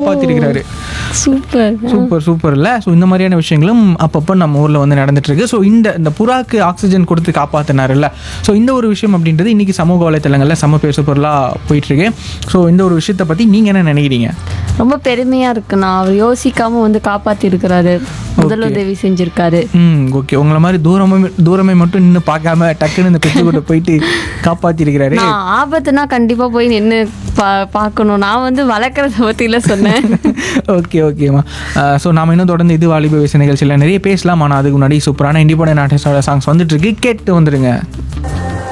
காப்பாத்திருக்கிறாரு super super super இல்லை so இந்த மாதிரியான விஷயங்களும் அப்பப்போ நம்ம ஊரில் வந்து நடந்துட்டு இருக்கு ஸோ இந்த இந்த புறாக்கு ஆக்சிஜன் கொடுத்து காப்பாற்றினாருல்ல ஸோ இந்த ஒரு விஷயம் அப்படின்றது இன்னைக்கு சமூக வலைத்தளங்களில் சம பேசு பொருளாக போயிட்டு இருக்கு ஸோ இந்த ஒரு விஷயத்தை பற்றி நீங்கள் என்ன நினைக்கிறீங்க ரொம்ப பெருமையா இருக்குண்ணா அவர் யோசிக்காம வந்து காப்பாத்தி இருக்கிறாரு முதலுதவி செஞ்சிருக்காரு ம் ஓகே உங்களை மாதிரி தூரமே தூரமே மட்டும் நின்று பார்க்காம டக்குன்னு இந்த பெற்று கூட போயிட்டு காப்பாற்றிருக்கிறாரு நான் ஆபத்துனா கண்டிப்பா போய் நின்று பா பார்க்கணும் நான் வந்து வளர்க்குறத பற்றில சொன்னேன் ஓகே ஓகேம்மா ஸோ நாம இன்னும் தொடர்ந்து இது வாலிப வயசு நிகழ்ச்சியில் நிறைய பேசலாம் ஆனால் அதுக்கு முன்னாடி சூப்பரான இண்டிபெண்டன்ட் ஆர்டிஸ்டோட சாங்ஸ் வந்துட்டு இருக்கு கேட்டு வந்துடுங்க